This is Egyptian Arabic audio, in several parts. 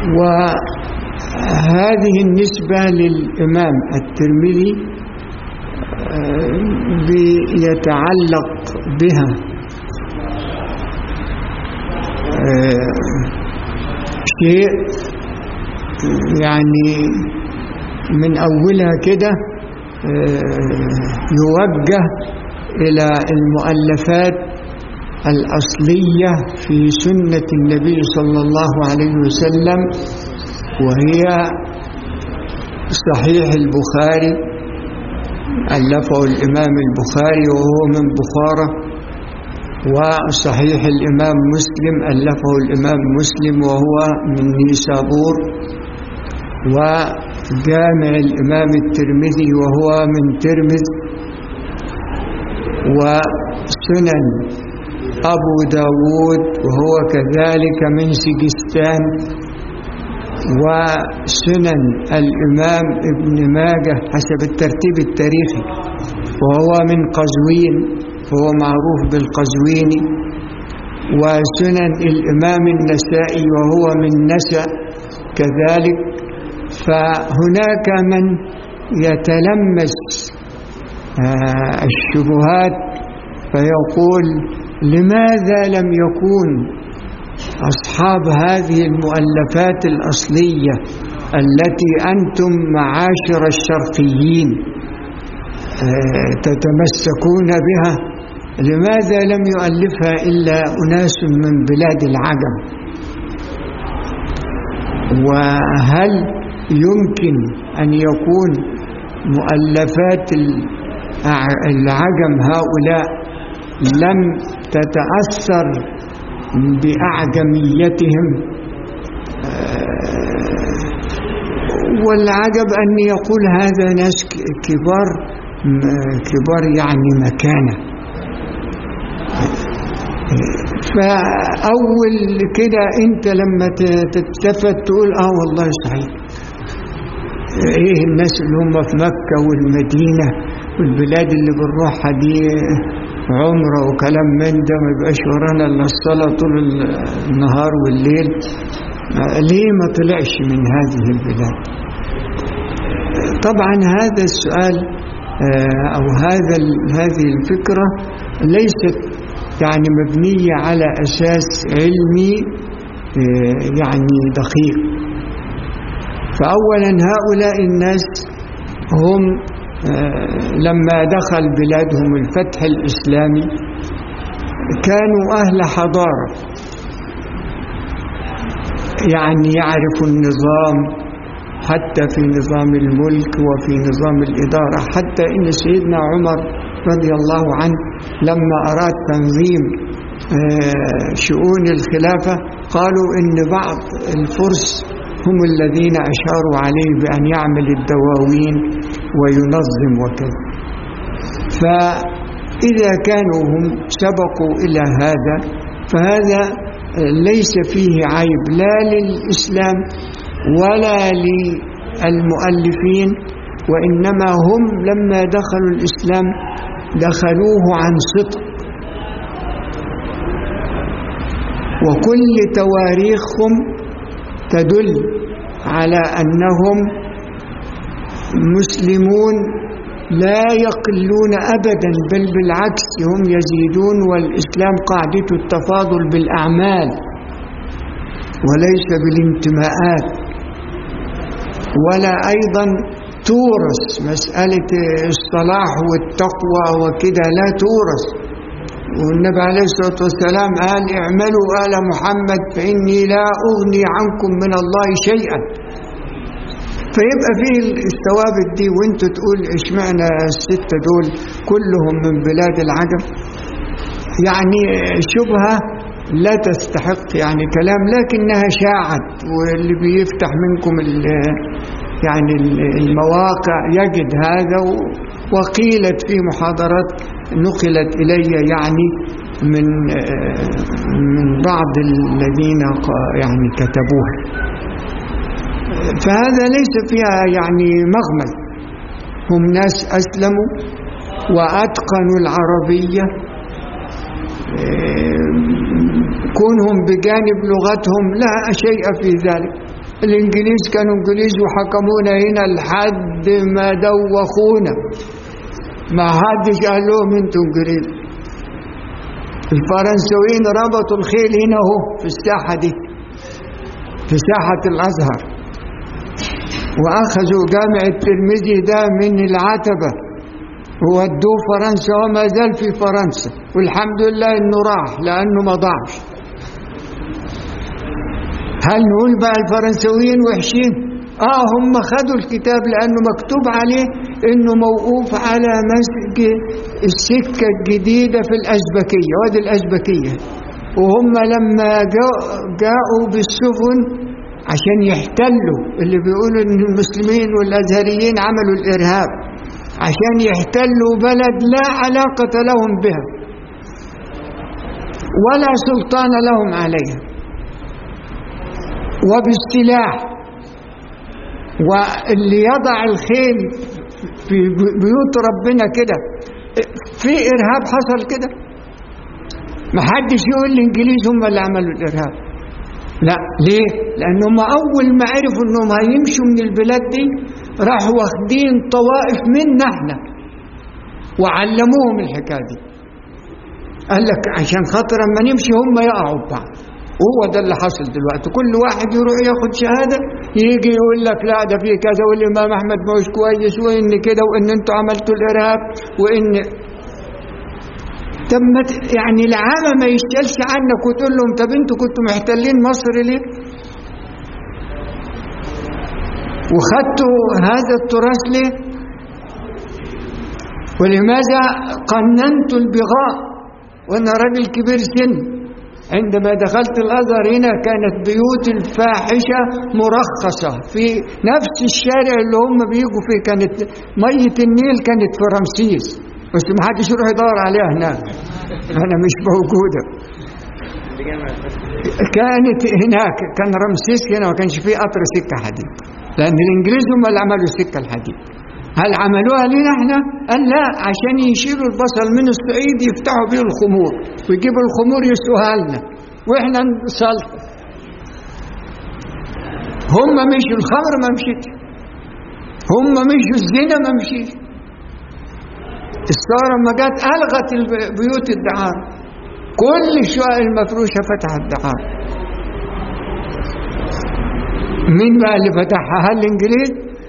وهذه النسبة للإمام الترمذي بيتعلق بها شيء يعني من أولها كده يوجه إلى المؤلفات الأصلية في سنة النبي صلى الله عليه وسلم وهي صحيح البخاري ألفه الإمام البخاري وهو من بخارى وصحيح الإمام مسلم ألفه الإمام مسلم وهو من نيسابور وجامع الإمام الترمذي وهو من ترمذ وسنن أبو داود وهو كذلك من سجستان وسنن الإمام ابن ماجه حسب الترتيب التاريخي وهو من قزوين فهو معروف بالقزويني وسنن الإمام النسائي وهو من نسأ كذلك فهناك من يتلمس الشبهات فيقول لماذا لم يكون أصحاب هذه المؤلفات الأصلية التي أنتم معاشر الشرقيين تتمسكون بها لماذا لم يؤلفها إلا أناس من بلاد العجم وهل يمكن أن يكون مؤلفات العجم هؤلاء لم تتأثر بأعجميتهم والعجب أن يقول هذا ناس كبار كبار يعني مكانة فأول كده أنت لما تتفت تقول آه والله صحيح إيه الناس اللي هم في مكة والمدينة والبلاد اللي بنروحها دي عمره وكلام من ده ما يبقاش ورانا الا الصلاه طول النهار والليل ليه ما طلعش من هذه البلاد طبعا هذا السؤال او هذا هذه الفكره ليست يعني مبنيه على اساس علمي يعني دقيق فاولا هؤلاء الناس هم لما دخل بلادهم الفتح الإسلامي كانوا أهل حضارة يعني يعرفوا النظام حتى في نظام الملك وفي نظام الإدارة حتى إن سيدنا عمر رضي الله عنه لما أراد تنظيم شؤون الخلافة قالوا إن بعض الفرس هم الذين أشاروا عليه بأن يعمل الدواوين وينظم وكذا فإذا كانوا هم سبقوا إلى هذا فهذا ليس فيه عيب لا للإسلام ولا للمؤلفين وإنما هم لما دخلوا الإسلام دخلوه عن صدق وكل تواريخهم تدل على أنهم مسلمون لا يقلون أبدا بل بالعكس هم يزيدون والإسلام قاعدة التفاضل بالأعمال وليس بالانتماءات ولا أيضا تورث مسألة الصلاح والتقوى وكده لا تورث والنبي عليه الصلاة والسلام قال اعملوا آل محمد فإني لا أغني عنكم من الله شيئا فيبقى فيه الثوابت دي وانتوا تقول اشمعنى الستة دول كلهم من بلاد العجم يعني شبهة لا تستحق يعني كلام لكنها شاعت واللي بيفتح منكم يعني المواقع يجد هذا وقيلت في محاضرات نقلت إلي يعني من من بعض الذين يعني كتبوها فهذا ليس فيها يعني مغمز هم ناس أسلموا وأتقنوا العربية كونهم بجانب لغتهم لا شيء في ذلك الإنجليز كانوا إنجليز وحكمونا هنا لحد ما دوخونا ما حدش قال لهم انتوا إنجليز الفرنسويين ربطوا الخيل هنا اهو في الساحة دي في ساحة الأزهر وأخذوا جامع الترمذي ده من العتبة وودوه فرنسا وما زال في فرنسا والحمد لله انه راح لانه ما ضاعش هل نقول بقى الفرنسويين وحشين اه هم خدوا الكتاب لانه مكتوب عليه انه موقوف على مسجد السكة الجديدة في الأزبكية وادي الأزبكية وهم لما جاءوا بالسفن عشان يحتلوا اللي بيقولوا ان المسلمين والازهريين عملوا الارهاب عشان يحتلوا بلد لا علاقة لهم بها ولا سلطان لهم عليها وبالسلاح واللي يضع الخيل في بيوت ربنا كده في إرهاب حصل كده ما حدش يقول الإنجليز هم اللي عملوا الإرهاب لا ليه؟ لأنهم أول ما عرفوا أنهم هيمشوا من البلاد دي راحوا واخدين طوائف منا احنا وعلموهم الحكاية دي قال لك عشان خاطر اما نمشي هم يقعوا ببعض وهو ده اللي حصل دلوقتي كل واحد يروح ياخد شهادة يجي يقول لك لا ده في كذا والإمام أحمد مش كويس وإن كده وإن أنتوا عملتوا الإرهاب وإن طب يعني العامة ما يشتلش عنك وتقول لهم طب أنتوا كنتوا محتلين مصر ليه؟ وخدتوا هذا التراث ليه؟ ولماذا قننتوا البغاء وأنا راجل كبير سن عندما دخلت الأزهر هنا كانت بيوت الفاحشة مرخصة في نفس الشارع اللي هم بيجوا فيه كانت مية النيل كانت في رمسيس بس ما حدش يروح يدور عليها هناك أنا مش موجودة كانت هناك كان رمسيس هنا ما كانش فيه قطر سكة حديد لأن الإنجليز هم اللي عملوا السكة الحديد هل عملوها لنا احنا؟ قال لا عشان يشيلوا البصل من الصعيد يفتحوا بيه الخمور ويجيبوا الخمور يسوها لنا واحنا نصلح هم مشوا الخمر ما مشيت هم مشوا الزنا ما مشيش الثورة ما جت ألغت بيوت الدعارة كل الشقق المفروشة فتحت دعارة مين بقى اللي فتحها هل الإنجليز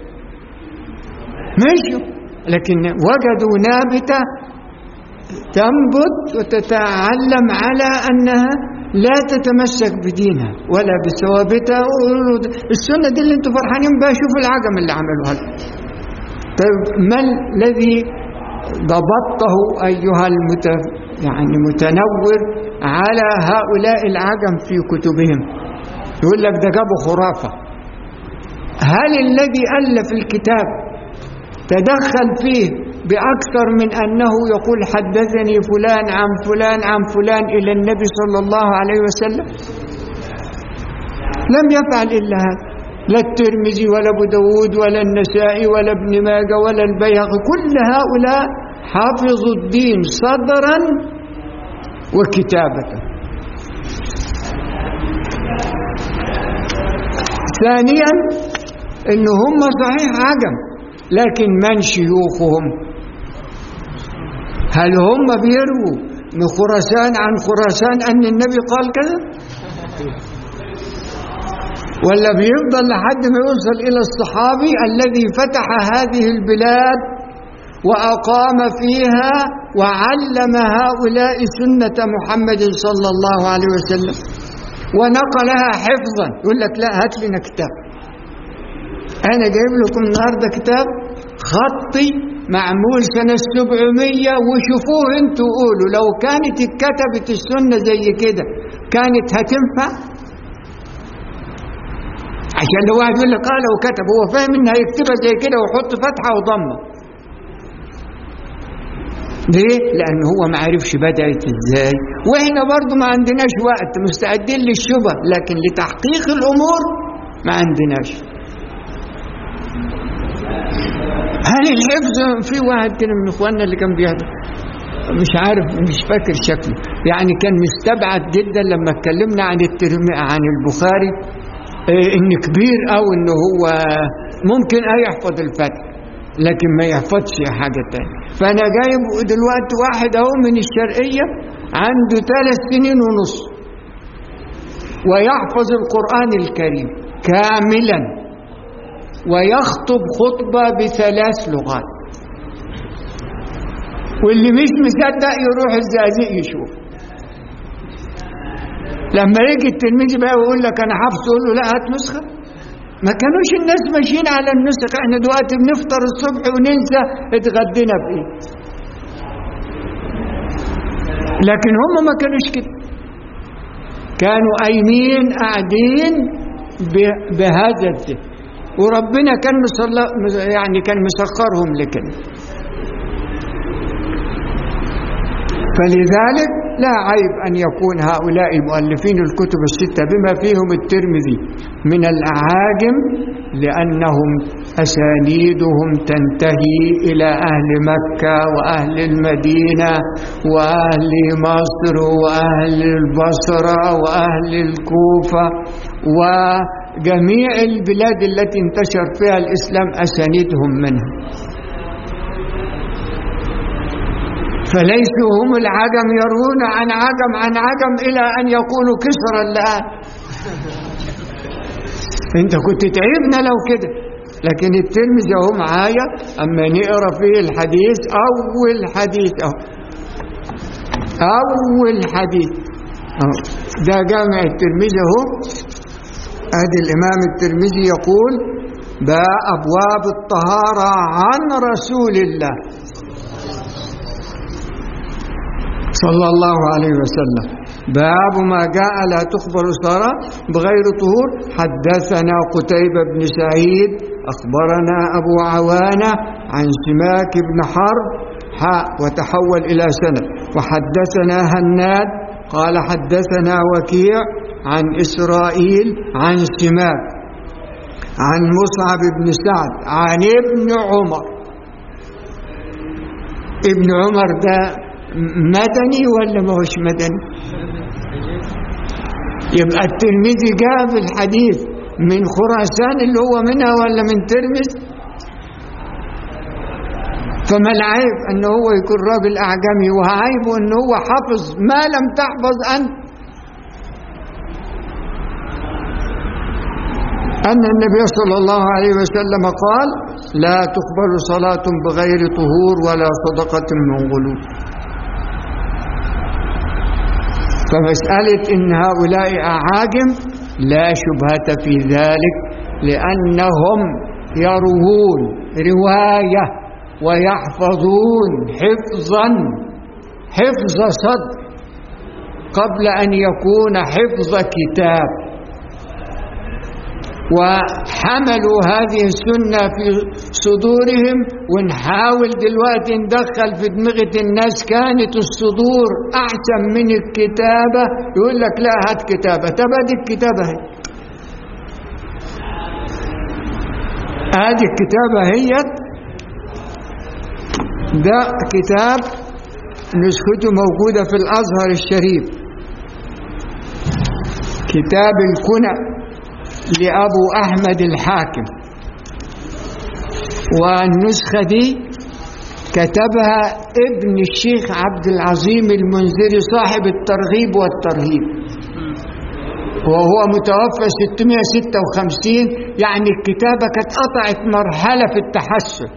مشوا لكن وجدوا نابتة تنبت وتتعلم على أنها لا تتمسك بدينها ولا بثوابتها السنة دي اللي انتم فرحانين بها شوفوا العجم اللي عملوها طيب ما الذي ضبطه أيها المت يعني متنور على هؤلاء العجم في كتبهم يقول لك ده جابوا خرافة هل الذي ألف الكتاب تدخل فيه بأكثر من أنه يقول حدثني فلان عن فلان عن فلان إلى النبي صلى الله عليه وسلم لم يفعل إلا هذا لا الترمذي ولا ابو داود ولا النسائي ولا ابن ماجه ولا البيهقي كل هؤلاء حافظوا الدين صدرا وكتابة ثانيا ان هم صحيح عجم لكن من شيوخهم هل هم بيرووا من خراسان عن خراسان ان النبي قال كذا ولا بيفضل لحد ما يوصل الى الصحابي الذي فتح هذه البلاد واقام فيها وعلم هؤلاء سنه محمد صلى الله عليه وسلم ونقلها حفظا يقول لك لا هات لنا كتاب انا جايب لكم النهارده كتاب خطي معمول سنة 700 وشوفوه انتوا قولوا لو كانت اتكتبت السنة زي كده كانت هتنفع عشان لو واحد يقول لك اه لو كتب هو فاهم انها يكتبها زي كده ويحط فتحة وضمة ليه؟ لأن هو ما عرفش بدأت ازاي واحنا برضو ما عندناش وقت مستعدين للشبه لكن لتحقيق الأمور ما عندناش هل الحفظ في واحد كده من اخواننا اللي كان بيحضر مش عارف مش فاكر شكله يعني كان مستبعد جدا لما اتكلمنا عن الترمي عن البخاري إيه ان كبير او ان هو ممكن اه يحفظ الفتح لكن ما يحفظش حاجة تانية فانا جايب دلوقتي واحد اهو من الشرقية عنده ثلاث سنين ونص ويحفظ القرآن الكريم كاملا ويخطب خطبة بثلاث لغات واللي مش مصدق يروح الزقازيق يشوف لما يجي التلميذ بقى ويقول لك انا حافظ يقول له لا هات نسخه ما كانوش الناس ماشيين على النسخ احنا دلوقتي بنفطر الصبح وننسى اتغدينا بايه لكن هم ما كانوش كده كانوا قايمين قاعدين بهذا الذهن وربنا كان مصلى يعني كان مسخرهم لكده فلذلك لا عيب أن يكون هؤلاء المؤلفين الكتب الستة بما فيهم الترمذي من الأعاجم لأنهم أسانيدهم تنتهي إلى أهل مكة وأهل المدينة وأهل مصر وأهل البصرة وأهل الكوفة وجميع البلاد التي انتشر فيها الإسلام أسانيدهم منها فليسوا هم العجم يروون عن عجم عن عجم إلى أن يقولوا كسرا الآن انت كنت تعبنا لو كده لكن الترمذي اهو معايا اما نقرا فيه الحديث اول حديث اهو اول حديث اهو ده جامع الترمذي اهو ادي الامام الترمذي يقول باء ابواب الطهاره عن رسول الله صلى الله عليه وسلم باب ما جاء لا تقبل الصلاة بغير طهور حدثنا قتيبة بن سعيد أخبرنا أبو عوانة عن سماك بن حرب حاء وتحول إلى سنة وحدثنا هناد قال حدثنا وكيع عن إسرائيل عن سماك عن مصعب بن سعد عن ابن عمر ابن عمر ده مدني ولا ما هوش مدني يبقى الترمذي جاب الحديث من خراسان اللي هو منها ولا من ترمز فما العيب ان هو يكون راجل اعجمي وعيبه ان هو حفظ ما لم تحفظ انت أن النبي صلى الله عليه وسلم قال لا تقبل صلاة بغير طهور ولا صدقة من غلول فمسألة إن هؤلاء أعاجم لا شبهة في ذلك لأنهم يروون رواية ويحفظون حفظا حفظ صدر قبل أن يكون حفظ كتاب وحملوا هذه السنة في صدورهم ونحاول دلوقتي ندخل في دماغة الناس كانت الصدور أحسن من الكتابة يقول لك لا هات كتابة طب هذه الكتابة هي هذه الكتابة هي ده كتاب نسخته موجودة في الأزهر الشريف كتاب الكنى لأبو أحمد الحاكم والنسخة دي كتبها ابن الشيخ عبد العظيم المنذري صاحب الترغيب والترهيب وهو متوفى 656 يعني الكتابة كانت قطعت مرحلة في التحسن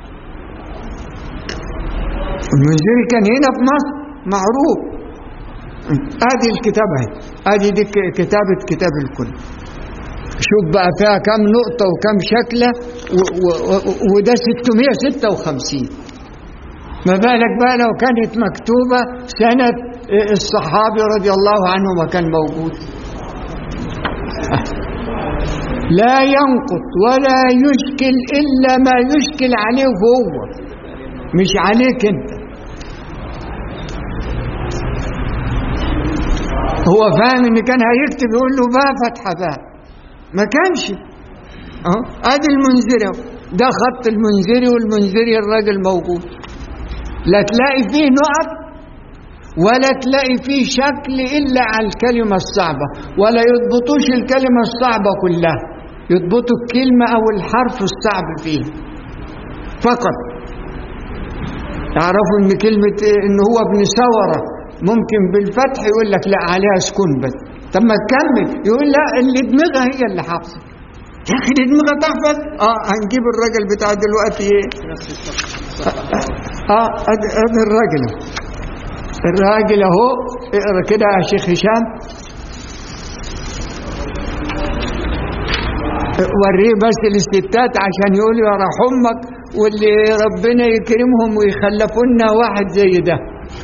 المنذري كان هنا في مصر معروف هذه الكتابة هذه دي كتابة كتاب الكل شوف بقى فيها كم نقطة وكم شكلة وده 656 ما بالك بقى لو كانت مكتوبة سنة الصحابي رضي الله عنه ما كان موجود لا ينقط ولا يشكل إلا ما يشكل عليه هو مش عليك انت هو فاهم ان كان هيكتب يقول له بقى فتحة بقى ما كانش اهو ادي المنذري ده خط المنذري والمنذري الراجل موجود لا تلاقي فيه نقط ولا تلاقي فيه شكل إلا على الكلمة الصعبة ولا يضبطوش الكلمة الصعبة كلها يضبطوا الكلمة أو الحرف الصعب فيه فقط تعرفوا ان كلمة ان هو ابن ثورة ممكن بالفتح يقول لك لا عليها سكون بس طب ما تكمل يقول لا اللي دماغها هي اللي حافظة يا اخي دي دماغها تحفظ اه هنجيب الراجل بتاع دلوقتي ايه اه ادي ادي الراجل الراجل اهو اقرا كده يا شيخ هشام وريه بس للستات عشان يقولوا يا راح امك واللي ربنا يكرمهم ويخلفوا لنا واحد زي ده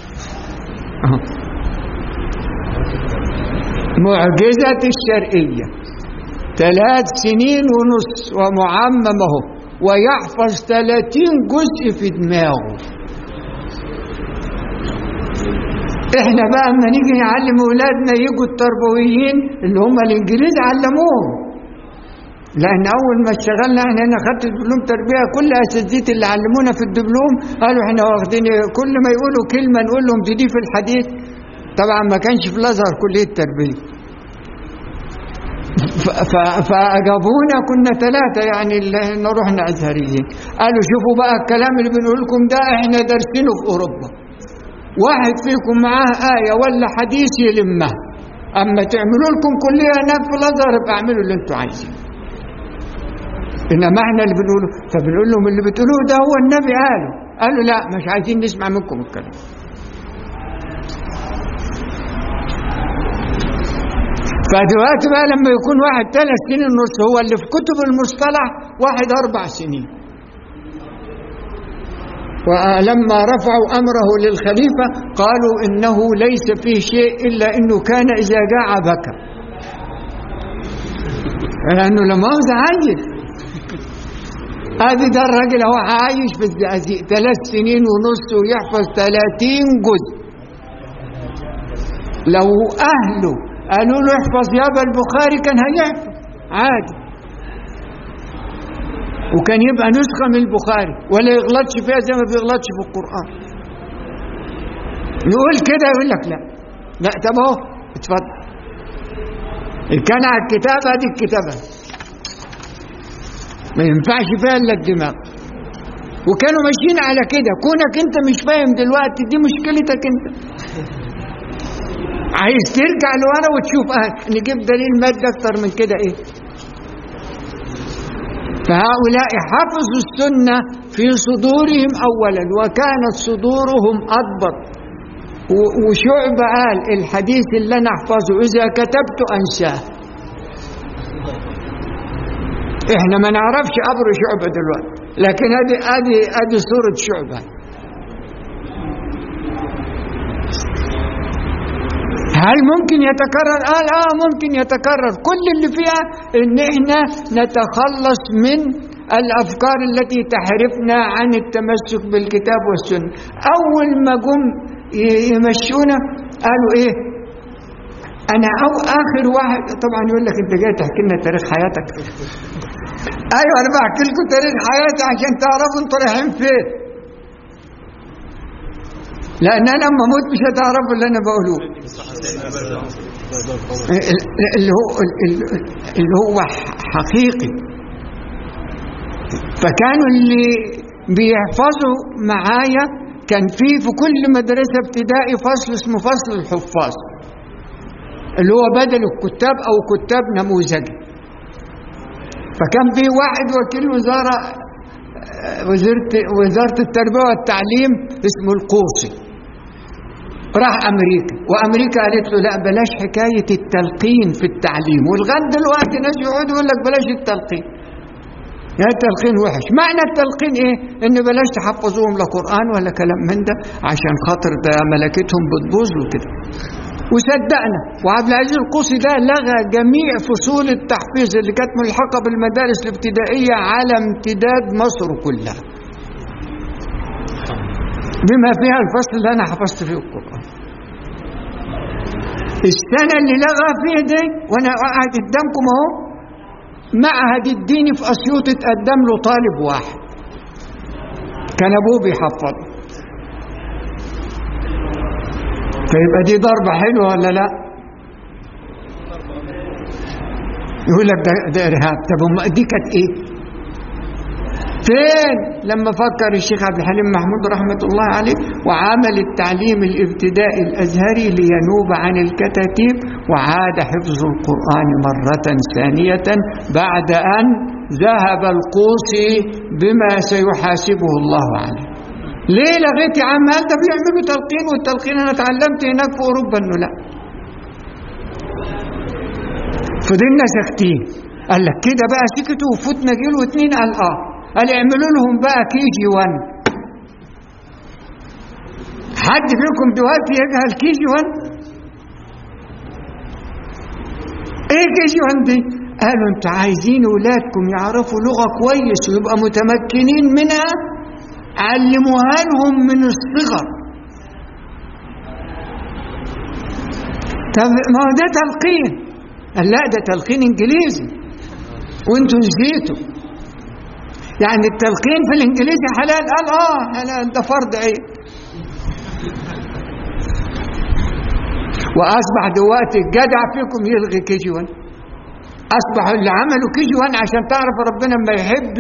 معجزة الشرقية ثلاث سنين ونص ومعممه ويحفظ ثلاثين جزء في دماغه احنا بقى اما نيجي نعلم اولادنا يجوا التربويين اللي هم الانجليز علموهم لان اول ما اشتغلنا احنا هنا خدت دبلوم تربيه كل اساتذتي اللي علمونا في الدبلوم قالوا احنا واخدين كل ما يقولوا كلمه نقول لهم دي دي في الحديث طبعا ما كانش في الازهر كليه تربيه فاجابونا كنا ثلاثه يعني اللي نروح ازهريين قالوا شوفوا بقى الكلام اللي بنقول لكم ده احنا دارسينه في اوروبا واحد فيكم معاه آية ولا حديث يلمها أما تعملوا لكم كلية هناك في الأزهر يبقى اعملوا اللي أنتوا عايزينه إنما احنا اللي بنقوله فبنقول لهم اللي بتقولوه ده هو النبي قاله قالوا لا مش عايزين نسمع منكم الكلام فدلوقتي بقى لما يكون واحد ثلاث سنين ونص هو اللي في كتب المصطلح واحد أربع سنين ولما رفعوا أمره للخليفة قالوا إنه ليس فيه شيء إلا إنه كان إذا جاع بكى لأنه لما هو عايش هذه ده الراجل هو عايش في الزقازيق ثلاث سنين ونص ويحفظ ثلاثين جزء لو أهله قالوا له احفظ يابا البخاري كان هيحفظ عادي وكان يبقى نسخة من البخاري ولا يغلطش فيها زي ما بيغلطش في القرآن نقول كده يقول لك لا لا طب اهو اتفضل كان على الكتابة دي الكتابة ما ينفعش فيها الا الدماغ وكانوا ماشيين على كده كونك انت مش فاهم دلوقتي دي مشكلتك انت عايز ترجع لورا وتشوف اه نجيب دليل مادة اكتر من كده ايه فهؤلاء حفظوا السنة في صدورهم أولا وكانت صدورهم أضبط وشعب قال الحديث اللي أنا أحفظه إذا كتبت أنساه إحنا ما نعرفش أمر شعبة دلوقتي لكن هذه هذه هذه صورة شعبة هل ممكن يتكرر؟ قال آه ممكن يتكرر كل اللي فيها إن إحنا نتخلص من الأفكار التي تحرفنا عن التمسك بالكتاب والسنة أول ما جم يمشونا قالوا إيه أنا أو آخر واحد طبعا يقول لك أنت جاي تحكي لنا تاريخ حياتك أيوة أنا بحكي لكم تاريخ حياتي عشان تعرفوا أنتوا رايحين فين لأن أنا لما أموت مش هتعرفوا اللي أنا بقوله اللي هو اللي هو حقيقي فكانوا اللي بيحفظوا معايا كان في في كل مدرسة ابتدائي فصل اسمه فصل الحفاظ اللي هو بدل الكتاب أو كتاب نموذجي فكان في واحد وكيل وزارة وزارة وزارة التربية والتعليم اسمه القوصي راح أمريكا وأمريكا قالت له لا بلاش حكاية التلقين في التعليم ولغاية دلوقتي ناس يقعدوا يقول لك بلاش التلقين يا التلقين وحش معنى التلقين ايه ان بلاش تحفظوهم لا قرآن ولا كلام من ده عشان خاطر ده ملكتهم بتبوظ وكده وصدقنا وعبد العزيز القوسي ده لغى جميع فصول التحفيظ اللي كانت ملحقه بالمدارس الابتدائيه على امتداد مصر كلها بما فيها الفصل اللي انا حفظت فيه القران السنه اللي لغى فيه دي وانا قاعد قدامكم اهو معهد الديني في اسيوط اتقدم له طالب واحد كان ابوه بيحفظه فيبقى دي ضربة حلوة ولا لا يقول لك ده, ده إرهاب طب دي كانت إيه فين لما فكر الشيخ عبد الحليم محمود رحمة الله عليه وعمل التعليم الابتدائي الأزهري لينوب عن الكتاتيب وعاد حفظ القرآن مرة ثانية بعد أن ذهب القوسي بما سيحاسبه الله عليه ليه لغيت يا عم هل ده بيعملوا تلقين والتلقين انا اتعلمت هناك في اوروبا انه لا فضلنا ساكتين قال لك كده بقى سكتوا وفتنا جيل واتنين قال اه قال اعملوا لهم بقى كي جي 1 حد فيكم دلوقتي يجهل كي جي 1 ايه كي جي 1 دي قالوا انتوا عايزين ولادكم يعرفوا لغه كويس ويبقى متمكنين منها علموها لهم من الصغر طب ما هو ده تلقين قال لا ده تلقين انجليزي وانتوا نسيتوا يعني التلقين في الانجليزي حلال قال اه حلال ده فرض عين واصبح دلوقتي الجدع فيكم يلغي كي جي 1 اصبح اللي عملوا كي جي 1 عشان تعرف ربنا لما يحب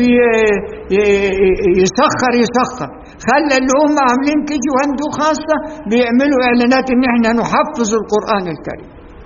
يسخر يسخر خلى اللي هم عاملين كي جي 1 دول خاصه بيعملوا اعلانات ان احنا نحفظ القران الكريم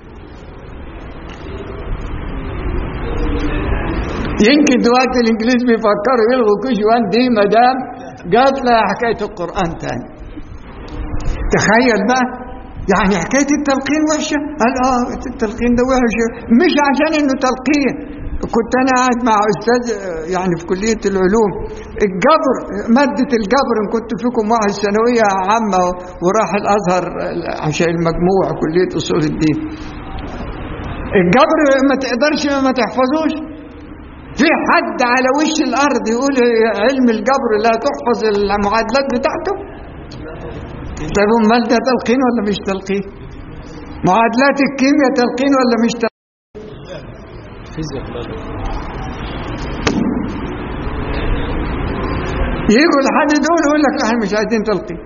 يمكن دلوقتي الانجليز بيفكروا يلغوا كي جي 1 دي ما دام جات لها حكايه القران تاني تخيل بقى يعني حكايه التلقين وحشه قال اه التلقين ده وحش مش عشان انه تلقين كنت انا قاعد مع استاذ يعني في كليه العلوم الجبر ماده الجبر ان كنت فيكم واحد ثانويه عامه وراح الازهر عشان المجموع كليه اصول الدين الجبر ما تقدرش ما تحفظوش في حد على وش الارض يقول علم الجبر لا تحفظ المعادلات بتاعته طيب امال ده تلقين ولا مش تلقين معادلات الكيمياء تلقين ولا مش تلقين يجوا لحد دول يقول لك احنا مش عايزين تلقين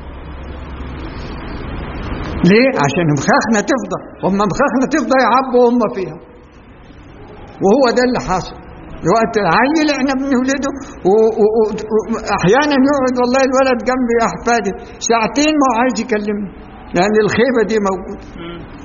ليه عشان مخاخنا تفضى هم مخاخنا تفضى يعبوا هم فيها وهو ده اللي حاصل الوقت العيل احنا بنولده واحيانا يقعد والله الولد جنبي احفادي ساعتين ما هو عايز يكلمني لان الخيبه دي موجوده